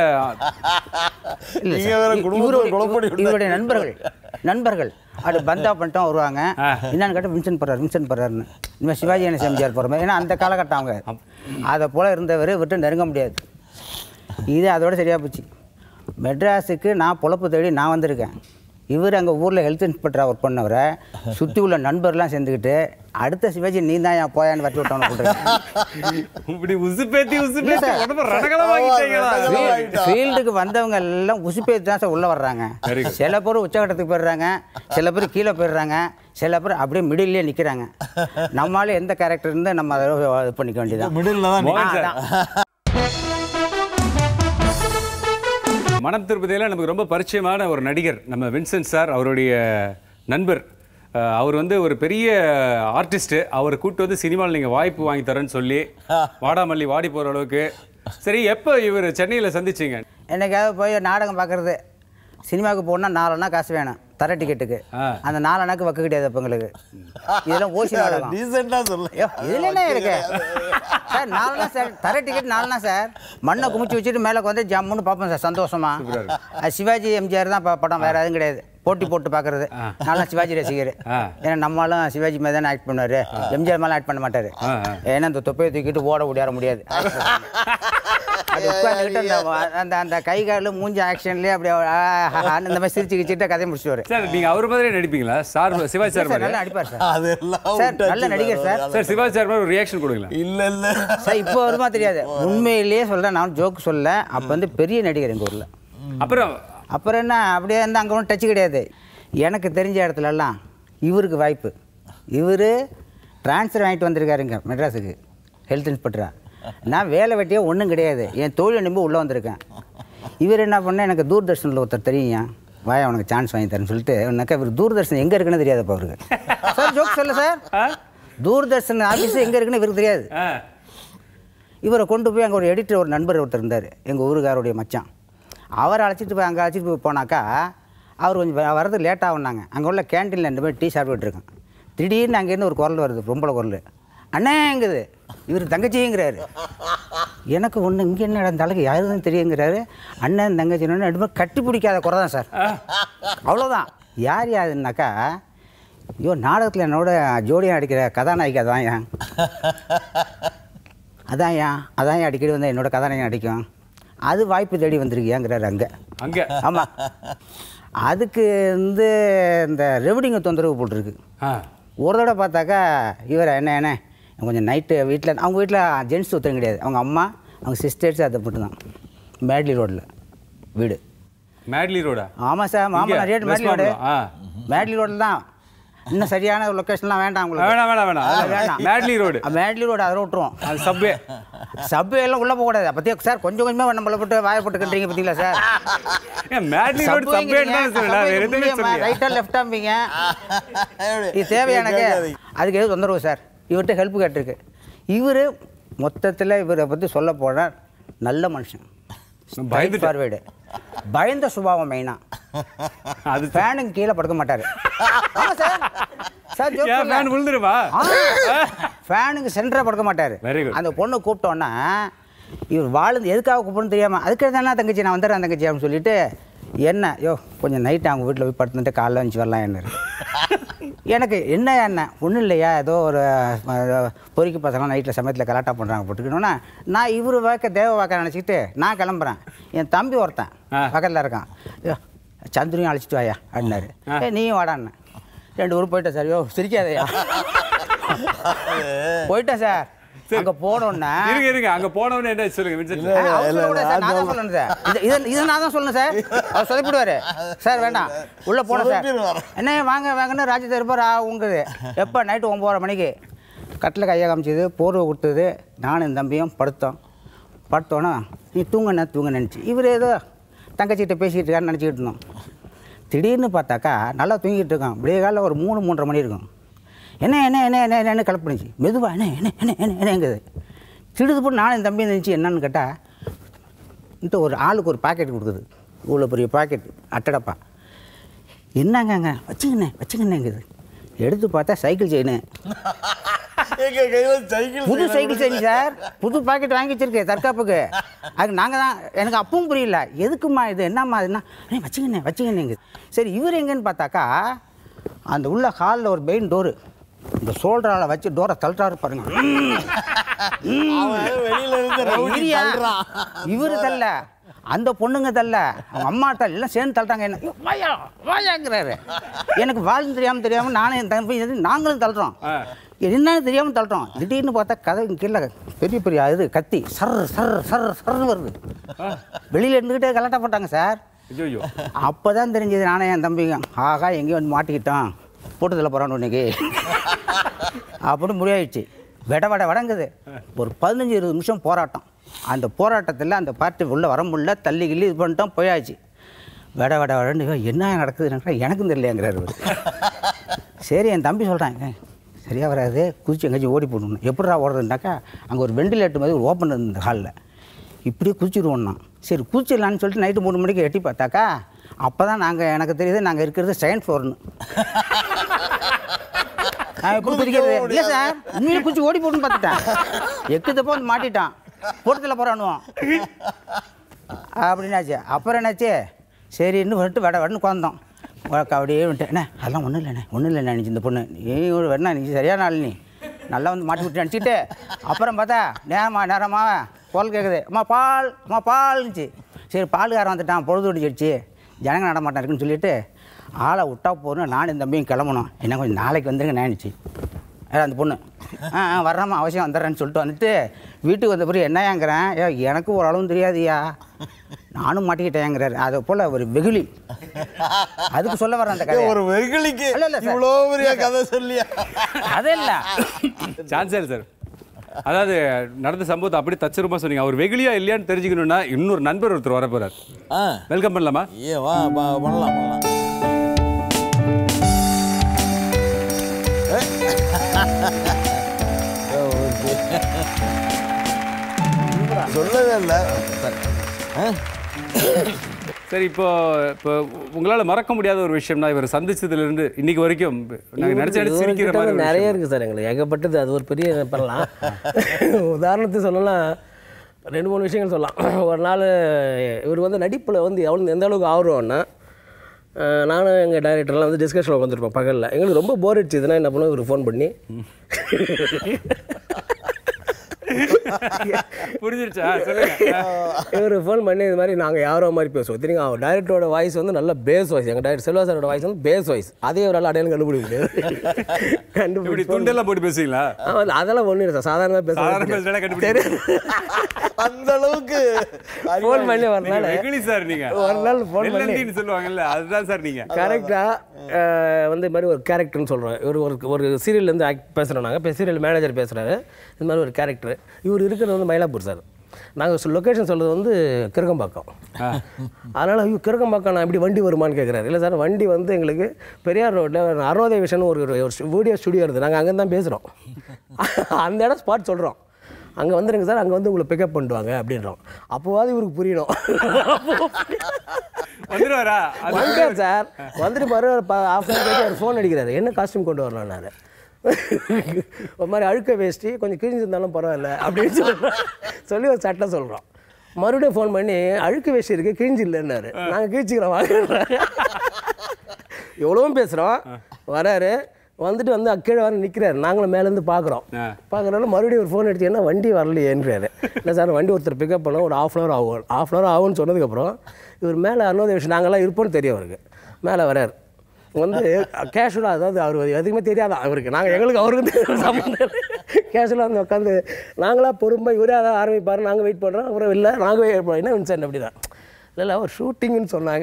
இல்ல நீங்க சார். வேற இ- குடும்பத்தை இவருடைய- குழப்படி விட்டாரு. இவருடைய நண்பர்கள் நண்பர்கள் அப்படி பந்தா பண்ணிட்டோம் வருவாங்க என்னன்னு கேட்டால் வின்சென்ட் போறாரு வின்சென்ட் போறாருன்னு இனிமேல் சிவாஜி கணேசன் எம்ஜிஆர் போகிற மாதிரி ஏன்னா அந்த காலகட்டம் அவங்க அதை போல் இருந்தவர் விட்டு நெருங்க முடியாது இது அதோட சரியாக போச்சு மெட்ராஸுக்கு நான் பொழப்பு தேடி நான் வந்திருக்கேன் இவர் அங்கே ஊரில் ஹெல்த் இன்ஸ்பெக்டராக ஒர்க் பண்ணவரை சுற்றி உள்ள நண்பர்லாம் சேர்ந்துக்கிட்டு அடுத்த சிவாஜி நீ தான் ஏன் போயான்னு வட்டி விட்டோன்னு சொல்கிறேன் இப்படி உசுப்பேத்தி இல்ல உசுப்பேத்தி சார். உடம்பு ரணகலமாக்கிட்டீங்களா ஃபீல்டுக்கு வந்தவங்க எல்லாம் உசுப்பேத்து தான் சார் உள்ளே வர்றாங்க Very good. சில பேர் உச்சகட்டத்துக்கு போயிடுறாங்க சில பேர் கீழே போயிடுறாங்க சில பேர் அப்படியே மிடில்லே நிற்கிறாங்க நம்மளால எந்த கேரக்டர் இருந்து நம்ம அதை இது பண்ணிக்க வேண்டியதான் மிடில் தான் மோகன் சார். அதான். மனம் திருப்பதியில் நமக்கு ரொம்ப பரிச்சயமான ஒரு நடிகர் நம்ம வின்சென்ட் சார் அவருடைய நண்பர் அஹ், அவர் வந்து ஒரு பெரிய ஆர்டிஸ்ட்டு அவரை கூட்டு வந்து சினிமாவில் நீங்கள் வாய்ப்பு வாங்கி தரேன்னு சொல்லி வாடாமல்லி வாடி போகிற அளவுக்கு சரி எப்போ இவர் சென்னையில் சந்திச்சீங்க என்னைக்காவது போய் நாடகம் பார்க்குறது சினிமாவுக்கு போகணுன்னா நாலனா காசு வேணும் தர டிக்கெட்டுக்கு ஆ. அந்த நாலனாக்கு வக்க கிடையாது அப்போ எங்களுக்கு இதெல்லாம் ஓசி நாடகம் டீசெண்டாக சொல்ல ஐயோ, இதுல என்ன இருக்கு சார் நாலனா சார் தர டிக்கெட் நாலனா சார் மண்ணை குமிச்சு வச்சுட்டு மேலே வந்து ஜம்முன்னு பார்ப்போம் சார் சந்தோஷமா அது சிவாஜி எம்ஜிஆர் தான் ப- படம் வேற எதுவும் கிடையாது போட்டி போட்டு பார்க்கறது நல்லா சிவாஜி ரசிகர் ஆ. ஏன்னா நம்மளும் சிவாஜி மாதிரி தானே ஆக்ட் பண்ணுவார் எம்ஜிஆர் மேலே ஆக்ட் பண்ண மாட்டார் ஆ, ஆ. ஏன்னா இந்த தொப்பையை தூக்கிட்டு ஓட ஓடியார முடியாது அது உட்காந்துக்கிட்டு அந்த அந்த அந்த கை கால் மூஞ்சி ஆக்ஷன்லேயே அப்படியே ஆ, ஆ, ஆன்னு இந்த மாதிரி சிரிச்சு கிச்சிட்டு கதை முடிச்சுட்டு சார் நீங்கள் அவர் மாதிரியே நடிப்பீங்களா சார் சிவாஜி சார் சார் மாதிரி நல்லா நடிப்பார் சார் அதெல்லாம் சார், விட்டாச்சு நல்ல நடிகர் சார். சார் சிவாஜி சார் மாதிரி ஒரு ரியாக்ஷன் கொடுங்களேன் இல்ல இல்ல சார் இப்போ வருமா தெரியாது உண்மையிலேயே சொல்கிறேன் நான் ஜோக் சொல்ல அப்போ வந்து பெரிய நடிகர் எங்கள் ஊரில் அப்புறம் அப்புறம் என்ன அப்படியே வந்து அங்கே ஒன்றும் டச்சு கிடையாது எனக்கு தெரிஞ்ச இடத்துலலாம் இவருக்கு வாய்ப்பு இவர் ட்ரான்ஸ்ஃபர் வாங்கிட்டு வந்திருக்காருங்க மெட்ராஸுக்கு ஹெல்த் இன்ஸ்பெக்டரா நான் வேலை வெட்டியே ஒன்றும் கிடையாது என் தொழிலை நம்பி உள்ளே வந்திருக்கேன் இவர் என்ன பண்ண எனக்கு தூர்தர்ஷனில் ஒருத்தர் தெரியும் வாயா உனக்கு சான்ஸ் வாங்கி தரேன்னு சொல்லிட்டு உனக்கு இவர் தூர்தர்ஷன் எங்கே இருக்குன்னு தெரியாதுப்பா அவருக்கு சார் ஜோக் சொல்ல சார் தூர்தர்ஷன் ஆஃபீஸ் எங்கே இருக்குன்னு இவருக்கு தெரியாது ஆ இவரை கொண்டு போய் அங்கே ஒரு எடிட்டர் ஒரு நண்பர் ஒருத்தர் இருந்தார் எங்கள் ஊருக்காருடைய மச்சான் அவரை அழைச்சிட்டு போய் அங்கே அழைச்சிட்டு போய் போனாக்கா அவர் கொஞ்சம் வ- வரது லேட் ஆகுனாங்க அங்கே உள்ள கேன்டீனில் ரெண்டு பேர் டீ சாப்பிட்டுட்டு இருக்கேன் திடீர்னு அங்கேருந்து ஒரு குரல் வருது பொம்பளை குரல் அண்ணேங்குது இவர் தங்கச்சிங்கிறாரு எனக்கு ஒன்று இங்கே என்ன நடந்தாலும் யாருன்னு தெரியுங்கிறாரு அண்ணன் தங்கச்சி ரெண்டு பேரும் கட்டி பிடிக்காத குறை தான் சார் அவ்வளோதான் யார் யாருன்னாக்கா ஐயோ நாடகத்தில் என்னோட ஜோடியாக அடிக்கிற கதாநாயகி அதான் ஏன் அதான் ஏன் அதான் ஏன் அடிக்கடி வந்து என்னோட கதாநாயகன் அடிக்கும் அது வாய்ப்பு தேடி வந்திருக்கியாங்கிறாரு அங்கே அங்கே ஆமாம் அதுக்கு வந்து இந்த ரெவடிங்க தொந்தரவு போட்டிருக்கு ஆ ஒரு தடவை பார்த்தாக்கா இவர் என்ன என்ன கொஞ்சம் நைட்டு வீட்டில் அவங்க வீட்டில் ஜென்ட்ஸ் ஒருத்தரும் கிடையாது அவங்க அம்மா அவங்க சிஸ்டர்ஸ் அதை மட்டும்தான் மேட்லி ரோட்டில் வீடு மேட்லி ரோடா ஆமாம் சார் மாமா இங்க, ரேட் West மேட்லி ரோடு மாம்பலம். ஆ. மேட்லி ரோட்டில் தான் இன்னும் சரியான லொக்கேஷன்லாம் வேண்டாம் உங்களுக்கு வேணாம் வேணாம் வேணாம் ஆ, அதெல்லாம் வேணாம். மேட்லி ரோடு ஆ, மேட்லி ரோடு அதை விட்டுருவோம் அது சப்வே சப்பு எல்லாம் உள்ளே போகக்கூடாது பற்றியா சார் கொஞ்சம் கொஞ்சமாக நம்மளை போட்டு வாயை போட்டு கட்டுறீங்க பார்த்தீங்களா சார் ஏன் மேட்லி ரோடு சப்வே தான் சொல்லல வேற எதுவுமே சொல்லல ரைட்டா லெஃப்டாம்பிங்க இது தேவையா எனக்கு அதுக்கு எதுவும் தொந்தரவு சார் இவர்கிட்ட ஹெல்ப் கேட்டிருக்கு இவர் மொத்தத்தில் இவரை பற்றி சொல்ல போனால் நல்ல மனுஷன் பயந்துட்டேன். ஃபார்வேர்டு பயந்த சுபாவம் மெயினாக அது ஃபேனுக்கு கீழே படுக்க மாட்டார் ஆமா சார் சார் joke ஏன் சொல்லல. ஃபேன் விழுந்துருமா ஃபேனுக்கு சென்டராக படுக்க மாட்டார் Very good. அந்த பொண்ணை கூப்பிட்டோன்னா இவர் வாழ்ந்து எதுக்காக கூப்பிடணும் தெரியாமல் அதுக்கு தானே தங்கச்சி நான் வந்துடுறேன் தங்கச்சி அப்படின்னு சொல்லிட்டு என்ன யோ கொஞ்சம் நைட்டு அவங்க வீட்டில் போய் படுத்துட்டு காலைல வந்துச்சு வரலாம் என்ன எனக்கு என்ன என்ன ஒன்றும் இல்லையா ஏதோ ஒரு அஹ், பொறிக்கு பசங்க நைட்டில் சமயத்தில் கலாட்டா பண்ணுறாங்க போட்டுக்கணுன்னா நான் இவர் வாக்க தேவ வாக்க நினச்சிக்கிட்டு நான் கிளம்புறேன் என் தம்பி ஒருத்தன் ஆ. பக்கத்தில் இருக்கான் யோ சந்துரையும் அழைச்சிட்டு வாயா அப்படின்னாரு ஏ நீயும் வாடான்னு ரெண்டு ஊர் போயிட்டேன் சார் யோ சிரிக்காதயா போயிட்டேன் சார் அங்கே போனோன்னா இருங்க இருங்க அங்க போனவனே என்ன சொல்லுங்க வின்சென்ட் ஆ, அவர் சொல்லக்கூடாது சார், நான் தான் சொல்லணும் சார். இது- இது- இது நான் தான் சொல்லணும் சார் அவர் சொதப்பிடுவாரு சார் வேண்டாம் உள்ள போனோம் சார் சொதப்பிடுவாரா? என்ன வாங்க வாங்கன்னு ராஜ்யத்தை இருப்பார் உங்குது எப்போ நைட்டு ஒம்பது மணிக்கு கட்டில் கையை காமிச்சது போர்வை கொடுத்தது நானும் என் தம்பியும் படுத்தோம் படுத்தோன்னா நீ தூங்கண்ணா தூங்க நினச்சி இவர் ஏதோ தங்கச்சிகிட்ட பேசிக்கிட்டு இருக்கான்னு நினச்சிக்கிட்டு இருந்தோம் திடீர்னு பார்த்தாக்கா நல்லா தூங்கிட்டு இருக்கான் விடிய காலைல ஒரு மூணு மூன்றரை மணி இருக்கும் என்ன என்ன என்ன என்ன என்னன்னு கிளப்பினுச்சு மெதுவா என்ன என்ன என்ன என்ன என்னங்குது திடுது போட்டு நானும் என் தம்பி இருந்துச்சு என்னன்னு கேட்டால் ஒரு ஆளுக்கு ஒரு பாக்கெட் கொடுக்குது இவ்வளோ பெரிய பாக்கெட் அட்டடப்பா என்னங்கங்க வச்சுக்கிண்ணே வச்சுக்கிண்ணேங்குது எடுத்து பார்த்தா சைக்கிள் செயின் எங்க கையில சைக்கிள் புது சைக்கிள் செயின் சார் புது பாக்கெட் வாங்கி வச்சிருக்கு தற்காப்புக்கு அதுக்கு நாங்கள் தான் எனக்கு அப்பவும் புரியல எதுக்குமா இது என்னம்மா இதுன்னா அண்ணே வச்சுக்கிண்ணே வச்சுக்கிண்ணேங்குது சரி இவர் எங்கன்னு பார்த்தாக்கா அந்த உள்ள ஹாலில் ஒரு பெயின் டோரு இந்த சோல்டரால வச்சு டோரை தள்ளுறாரு பாருங்க அவன் வெளியில இருந்து ரவுடி இரியா. தள்ளுறான். இவரு தள்ள அந்த பொண்ணுங்க தள்ள அவங்க அம்மா தள்ள எல்லாம் சேர்ந்து தள்ளுறாங்க என்ன ஐயோ, வாயா வாயாங்கிறாரு எனக்கு வாழ்ந்து தெரியாமல் தெரியாமல் நானும் என் தம்பி சேர்ந்து நாங்களும் தள்ளுறோம் ஆ. என்னன்னு தெரியாமல் தள்ளுறோம் திடீர்னு பார்த்தா கதை கீழே பெரிய பெரிய இது கத்தி சர் சர் சர் சர்னு வருது வெளியில் இருந்துக்கிட்டே கலாட்டா போட்டாங்க சார் ஐயோ அப்போ தான் தெரிஞ்சது நானே என் தம்பிங்க ஆகா எங்கேயும் வந்து மாட்டிக்கிட்டோம் போட்டதில் போகிறான்னு இன்னைக்கு அப்படின்னு முடிவாயிடுச்சு விட விட வடங்குது ஒரு பதினஞ்சு இருபது நிமிஷம் போராட்டம் அந்த போராட்டத்தில் அந்த பார்ட்டி உள்ளே வர முடியல தள்ளி கிள்ளி இது பண்ணிட்டோம் போயாச்சு விட விட விடன்னு "ஐயோ, என்ன நடக்குதுன்னு எனக்கும் தெரியலையாங்கிறாரு இவரு. சரி என் தம்பி சொல்கிறாங்க சரியாக வராது குதிச்சு எங்கேயாச்சும் ஓடி போடணும் எப்படிடா ஓடுறதுனாக்கா அங்கே ஒரு வெண்டிலேட்டர் மாதிரி ஒரு ஓப்பன் இருந்தது ஹாலில் இப்படியே குதிச்சிருவோம்னா சரி குதிச்சிடலான்னு சொல்லிட்டு நைட்டு மூணு மணிக்கு எட்டி பார்த்தாக்கா அப்போ தான் நாங்கள் எனக்கு தெரியுது நாங்கள் இருக்கிறது செகண்ட் ஃப்ளோர்னு நான் எப்படி குதிக்கிறது இல்லை சார் உண்மையிலே குச்சி ஓடி போட்டுன்னு பார்த்துட்டேன் எக்கு தப்போ வந்து மாட்டிட்டான் போட்டத்தில் போகிறானுவோம் அப்படின்னாச்சு அப்புறம் என்னாச்சு சரி இன்னும் வந்துட்டு வட வடன்னு உட்காந்தோம் உனக்கு அப்படியே வந்துட்டு என்ன அதெல்லாம் ஒன்றும் இல்லைண்ணே ஒன்றும் இல்லை நினச்சி இந்த பொண்ணு நீ ஒரு வேணா நீ சரியான ஆள் நீ நல்லா வந்து மாட்டி விட்டு நினச்சிக்கிட்டு அப்புறம் பார்த்தா நேரமா நேரமா பால் கேட்குது அம்மா பால் அம்மா பால்னுச்சு சரி பால்காரன் வந்துட்டான் பொழுது ஓடிச்சிடுச்சு ஜனங்க நட மாட்டான் இருக்குன்னு சொல்லிட்டு ஆளை விட்டா போகணும் நானும் தம்பியும் கிளம்பணும் என்ன கொஞ்சம் நாளைக்கு வந்துருங்க நினச்சி அதான் அந்த பொண்ணு ஆ ஆ வர்றாமா அவசியம் வந்துடுறேன்னு சொல்லிட்டு வந்துட்டு வீட்டுக்கு வந்த பிறகு என்னையாங்கிறேன் ஏ எனக்கு ஒரு அளவும் தெரியாதுயா நானும் மாட்டிக்கிட்டேங்கிறாரு அதை போல் ஒரு வெகுளி அதுக்கு சொல்ல வரேன் அந்த கதை ஒரு வெகுளிக்கு இல்ல, இல்ல, சார். இவ்வளோ பெரிய கதை சொல்லியா அது இல்லை சான்ஸே இல்லை சார் அதாவது நடந்த சம்பவத்தை அப்படியே தச்சுருமா சொன்னீங்க அவர் வெகுளியா இல்லையான்னு தெரிஞ்சுக்கணும்னா இன்னொரு நண்பர் ஒருத்தர் வர போறார் ஆ வெல்கம் பண்ணலாமா ஏ வா பா- பண்ணலாம் பண்ணலாம் சொல்லவே இல்லை சரி இப்போ இப்போ உங்களால மறக்க முடியாத ஒரு விஷயம்னா இவர் சந்திச்சதுல இருந்து இன்னைக்கு வரைக்கும் நாங்க நினைச்சு நினைச்சு சிரிக்கிற இவர்கிட்ட மாதிரி ஒரு நிறைய விஷயம். இருக்குது சார் எங்களுக்கு ஏகப்பட்டது அது ஒரு பெரிய பண்ணலாம் உதாரணத்துக்கு சொல்லலாம் ரெண்டு மூணு விஷயங்கள் சொல்லலாம் ஒரு நாள் இவர் வந்து நடிப்பில் வந்து எவ்வளோ எந்த அளவுக்கு ஆர்வம்னா அஹ், நானும் எங்கள் டைரக்டர்லாம் வந்து டிஸ்கஷனில் உட்காந்துருப்போம் பகலில் எங்களுக்கு ரொம்ப போர் அடிச்சதுன்னா என்ன பண்ணுவோம் இவர் ஃபோன் பண்ணி புரிஞ்சிருச்சா சொல்லுங்க இவர் ஃபோன் பண்ணி இது மாதிரி நாங்கள் யாரோ மாதிரி பேசுவோம் தெரியுங்க அவர் டைரக்டரோட வாய்ஸ் வந்து நல்ல பேஸ் வாய்ஸ் எங்கள் டைரக்டர் செல்வா சாரோட வாய்ஸ் வந்து பேஸ் வாய்ஸ் அதே அவரால் அடையாளம் கண்டுபிடிக்க முடியாது இப்படி கண்டுபிடி துண்டெல்லாம் போட்டு பேசுவீங்களா ஆமாம் அதெல்லாம் ஒன்றும் இல்லை சார் சாதாரணமாக சாதாரண பேசுகிறேன் பேசுறதா கண்டுபிடிச்சு அந்த அளவுக்கு ஃபோன் பண்ணி நீங்க வரனால வெகுளி சார் நீங்க ஒரு நாள் phone பண்ணி- வெள்ளந்தின்னு சொல்லுவாங்கல்ல அதுதான் சார் நீங்க கரெக்டாக வந்து இது மாதிரி ஒரு கேரக்டர்னு சொல்கிறோம் இவர் ஒரு ஒரு சீரியல்லேருந்து ஆக்ட் பேசுகிறோம் நாங்கள் இப்போ சீரியல் மேனேஜர் பேசுகிறாரு இது மாதிரி ஒரு கேரக்டர் இவர் இருக்கிறது வந்து மயிலாப்பூர் சார் நாங்கள் லொக்கேஷன் சொல்கிறது வந்து கிருகம்பாக்கம் அதனால் ஐயோ கிருகம்பாக்கம் நான் எப்படி வண்டி வருமான்னு கேட்குறாரு இல்லை சார் வண்டி வந்து எங்களுக்கு பெரியார் ரோட்டில் அருணோதய விஷன் ஒரு ஒரு வீடியோ ஸ்டுடியோ இருக்குது நாங்கள் அங்கே தான் பேசுகிறோம் அந்த இடம் ஸ்பாட் சொல்கிறோம் அங்கே வந்துருங்க சார் அங்கே வந்து உங்களை பிக்கப் பண்ணுவாங்க அப்படின்றோம் அப்போவாது இவருக்கு புரியணும் வந்துருவாரா அது வந்துட்டார் சார் வந்துட்டு பாரு ஒரு ஆஃப் அன் கழிச்சு அவர் ஃபோன் அடிக்கிறாரு என்ன காஸ்டியூம் கொண்டு வரணும் நான் ஒரு மாதிரி அழுக்க வேஷ்டி கொஞ்சம் கிழிஞ்சிருந்தாலும் பரவாயில்ல அப்படின்னு சொல்லி சொல்லி ஒரு சட்டை சொல்கிறோம் மறுபடியும் ஃபோன் பண்ணி அழுக்கு வேஷ்டி இருக்கு கிழிஞ்சு இல்லைன்னாரு நாங்கள் கிழிச்சிக்கிறோம் வாங்க எவ்வளவும் பேசுகிறோம் வராரு வந்துட்டு வந்து கீழே வர நிற்கிறாரு நாங்களும் மேலேருந்து பார்க்குறோம் ஆ. பார்க்குறனால மறுபடியும் ஒரு ஃபோன் அடிச்சு என்ன வண்டி வரலையேன்றாரு இல்லை சார் வண்டி ஒருத்தர் பிக்கப் பண்ண ஒரு ஆஃப் அன் ஹவர் ஆகும் ஆஃப் அன் ஹவர் ஆகும்னு சொன்னதுக்கப்புறம் இவர் மேலே அறுபது விஷயம் நாங்களாம் இருப்போம்னு தெரியும் அவருக்கு மேலே வரார் வந்து கேஷுவலாக அதாவது அவர் எதுக்குமே தெரியாதான் அவருக்கு நாங்கள் எங்களுக்கு அவருக்கு தெரியும் சம்மந்தம் கேஷுவலாக வந்து உட்காந்து நாங்களாக பொறுமை இவரே அதான் ஆரம்பிப்பார் நாங்கள் வெயிட் பண்ணுறோம் அப்புறம் இல்லை நாங்கள் வெயிட் பண்ணுறோம் என்ன வின்சென்ட் அப்படி தான் இல்லை இல்லை அவர் ஷூட்டிங்னு சொன்னாங்க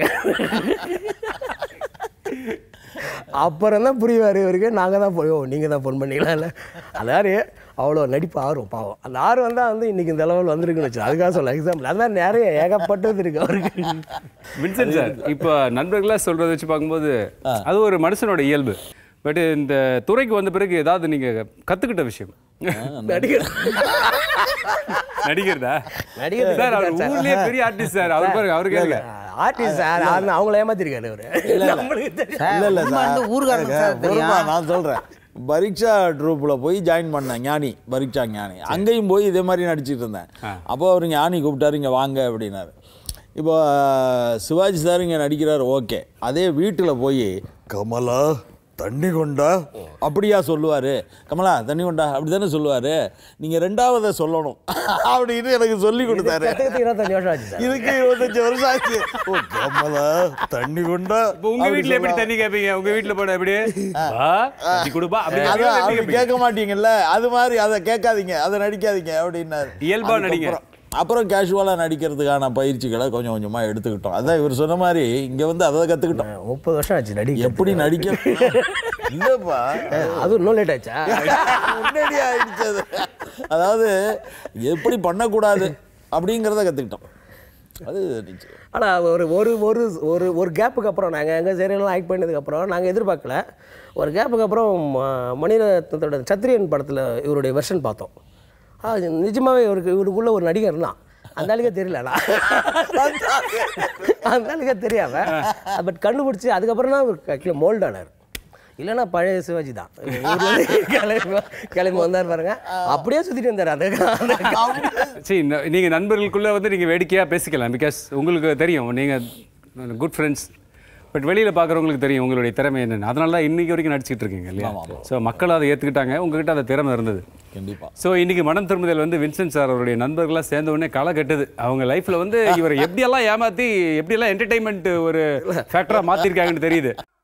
அப்புறம் தான் புரிவார் இவருக்கு நாங்கள் தான் போய் ஓ நீங்கள் தான் ஃபோன் பண்ணீங்களா இல்லை அதாவது அவ்வளோ நடிப்பு ஆர்வம் பாவம் அந்த ஆர்வம் தான் வந்து இன்றைக்கி இந்த லெவல் வந்திருக்குன்னு வச்சு அதுக்காக சொல்ல எக்ஸாம்பிள் அது மாதிரி நிறைய ஏகப்பட்டது இருக்குது அவருக்கு வின்சென்ட் சார் இப்போ நண்பர்களாக சொல்றதை வச்சு பார்க்கும்போது அது ஒரு மனுஷனோட இயல்பு பட் இந்த துறைக்கு வந்த பிறகு ஏதாவது நீங்க கத்துக்கிட்ட விஷயம் நடிகர் நடிகர்தா நடிகர் சார் அவர் ஊர்லயே பெரிய ஆர்டிஸ்ட் சார் அவர் பாருங்க அவரு கேளுங்க ஆர்டிஸ்ட் சார் அந்த அவங்கள ஏமாத்திருக்காரு அவரு நம்மளுக்கு தெரியும் இல்லை இல்லை உண்மை வந்து ஊர்காரனுக்கு சார் தெரியும். பொறுமா நான் சொல்கிறேன் பரீட்சா ட்ரூப்பில் போய் ஜாயின் பண்ணேன் ஞானி பரீட்சா ஞானி அங்கேயும் போய் இதே மாதிரி நடிச்சிட்டு இருந்தேன் அப்போ அவர் ஞானி கூப்பிட்டாரு இங்கே வாங்க அப்படின்னாரு இப்போ சிவாஜி சார் இங்கே நடிக்கிறார் ஓகே அதே வீட்டில் போய் கமலா தண்ணி கொண்டா அப்படியா சொல்லுவார் கமலா தண்ணி கொண்டா அப்படி தானே சொல்லுவார் நீங்கள் ரெண்டாவதை சொல்லணும் அப்படின்னு எனக்கு சொல்லி கொடுத்தாரு கற்றுக்கிறதுக்கு இருபத்தஞ்சு வருஷம் ஆச்சு சார் இதுக்கு இருபத்தஞ்சு வருஷம் ஆச்சு ஓ கமலா தண்ணி கொண்டா இப்போ உங்க வீட்ல எப்படி தண்ணி கேட்பீங்க உங்க வீட்ல போன எப்படி வா, தண்ணி கொடுப்பா அப்படி அதான் எப்படி அப்படி கேட்பீங்க? கேட்க மாட்டீங்கல்ல அது மாதிரி அதை கேட்காதீங்க அதை நடிக்காதீங்க அப்படின்னாரு இயல்பா நடிங்க. அதுக்கப்புறம் அப்புறம் கேஷுவலாக நடிக்கிறதுக்கான பயிற்சிகளை கொஞ்சம் கொஞ்சமாக எடுத்துக்கிட்டோம் அதான் இவர் சொன்ன மாதிரி இங்கே வந்து அதை கற்றுக்கிட்டோம் முப்பது வருஷம் ஆச்சு நடிக்க எப்படி நடிக்க இல்லைப்பா அது இன்னும் லேட் ஆச்சா முன்னாடி ஆயிடுச்சு அது அதாவது எப்படி பண்ணக்கூடாது அப்படிங்கிறத கற்றுக்கிட்டோம் அது நிச்சயம் ஆனால் ஒரு ஒரு ஒரு ஒரு ஒரு கேப்புக்கு அப்புறம் நாங்கள் எங்கள் சீரியல்லாம் ஆக்ட் பண்ணதுக்கப்புறம் நாங்கள் எதிர்பார்க்கல ஒரு கேப்புக்கு அப்புறம் ம- மணிரத்னத்தோட சத்திரியன் படத்தில் இவருடைய வெர்ஷன் பார்த்தோம் அது நிஜமாவே இவருக்கு இவருக்குள்ள ஒரு நடிகர் தான் அந்த ஆளுக்கே தெரியலண்ணா அந்த ஆளுக்கே தெரியாம பட் கண்டுபிடிச்சி அதுக்கப்புறம் தான் அவர் ஆக்சுவலாக மோல்ட் ஆனார் இல்லைன்னா பழைய சிவாஜி தான் இவர் வந்து கிளம்பி கிளம்பி வந்தார் பாருங்க அப்படியே சுற்றிட்டு வந்தார் அந்த அந்த சரி ந- நீங்க நண்பர்களுக்குள்ள வந்து நீங்க வேடிக்கையா பேசிக்கலாம் பிகாஸ் உங்களுக்கு தெரியும் நீங்க குட் ஃப்ரெண்ட்ஸ் பட் வெளியில பார்க்குறவங்களுக்கு தெரியும் உங்களுடைய திறமை என்னன்னு அதனால தான் இன்னைக்கு வரைக்கும் நடிச்சிட்டு இருக்கீங்க இல்லையா ஸோ மக்கள் அதை ஏற்றுக்கிட்டாங்க உங்ககிட்ட அந்த திறமை இருந்தது கண்டிப்பா ஸோ இன்னைக்கு மனம் திரும்புதல் வந்து வின்சென்ட் சார் அவருடைய நண்பர்களாக சேர்ந்த உடனே களை கட்டுது அவங்க லைஃப்ல வந்து இவரை எப்படியெல்லாம் ஏமாத்தி எப்படியெல்லாம் என்டர்டைன்மெண்ட் ஒரு ஃபேக்டராக மாற்றிருக்காங்கன்னு தெரியுது